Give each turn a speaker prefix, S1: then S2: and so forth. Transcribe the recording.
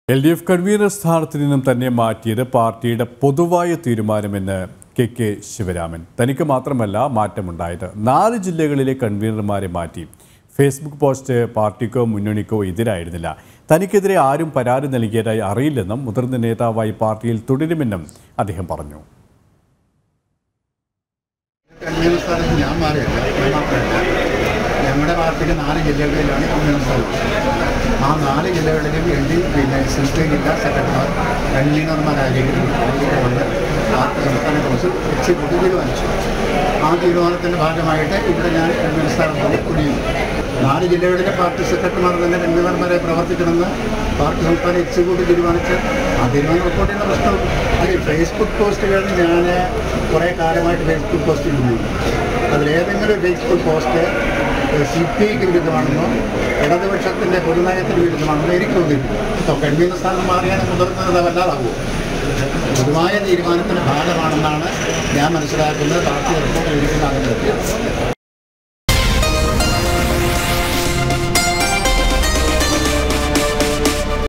S1: L D F convener സ്ഥാനത്ത് നിന്നും തന്നെ മാറ്റിയത് പാർട്ടിയുടെ പൊതുവായ തീരുമാനമെന്ന് കെ കെ ശിവരാമൻ തനിക്ക് മാത്രമല്ല മാറ്റമുണ്ടായത് നാല് ജില്ലകളിലെ കൺവീനർമാരെ മാറ്റി ഫേസ്ബുക്ക് പോസ്റ്റ് പാർട്ടിക്കോ മുന്നണിക്കോ എതിരായിരുന്നില്ല തനിക്കെതിരെ ആരും പരാതി നൽകിയതായി അറിയില്ലെന്നും മുതിർന്ന നേതാവായി പാർട്ടിയിൽ തുടരുമെന്നും അദ്ദേഹം പറഞ്ഞു
S2: കൺവീനർ സ്ഥാനത്ത് ഞാൻ മാറിയല്ല ഞാൻ മാത്രമല്ല ഞങ്ങളുടെ പാർട്ടിക്ക് നാല് ജില്ലകളിലാണ് കൺവീനർ സ്ഥാനം ആ നാല് ജില്ലകളിലും എൽ ഡി പിന്നെ സംസ്ഥാന ജില്ലാ സെക്രട്ടറിമാർ കൺവീനർമാരായിരിക്കും വന്ന് പാർട്ടി സംസ്ഥാന കൗൺസിൽ എക്സിക്യൂട്ടീവ് തീരുമാനിച്ചു ആ തീരുമാനത്തിൻ്റെ ഭാഗമായിട്ട് ഇവിടെ ഞാൻ കൺവീനർ സ്ഥാനത്ത് കുടിയുന്നു നാല് ജില്ലകളിലെ പാർട്ടി സെക്രട്ടറിമാർ തന്നെ കൺവീനർമാരെ പ്രവർത്തിക്കണമെന്ന് പാർട്ടി സംസ്ഥാന എക്സിക്യൂട്ടീവ് തീരുമാനിച്ച് ആ തീരുമാനം റിപ്പോർട്ട് ചെയ്യുന്ന പ്രശ്നം അത് ഫേസ്ബുക്ക് പോസ്റ്റുകൾ ഞാൻ കുറേ കാലമായിട്ട് ഫേസ്ബുക്ക് പോസ്റ്റ് ചെയ്യുന്നു അതിലേതെങ്കിലും ഒരു ഫേസ്ബുക്ക് പോസ്റ്റ് സി പി ഐക്ക് വിരുദ്ധമാണെന്നോ ഇടതുപക്ഷത്തിൻ്റെ പൊതുനയത്തിന് വിരുദ്ധമാണെന്നോ എനിക്ക് തോന്നിയിട്ടില്ല ഇപ്പോൾ കൺവീനർ സ്ഥാനം മാറിയാൽ മുതിർന്നത് വല്ലാതാകുമോ പൊതുവായ തീരുമാനത്തിന് ഭാഗമാണെന്നാണ് ഞാൻ മനസ്സിലാക്കുന്നത് പാർട്ടി റിപ്പോർട്ട് ഇരിക്കുന്ന അതിൻ്റെ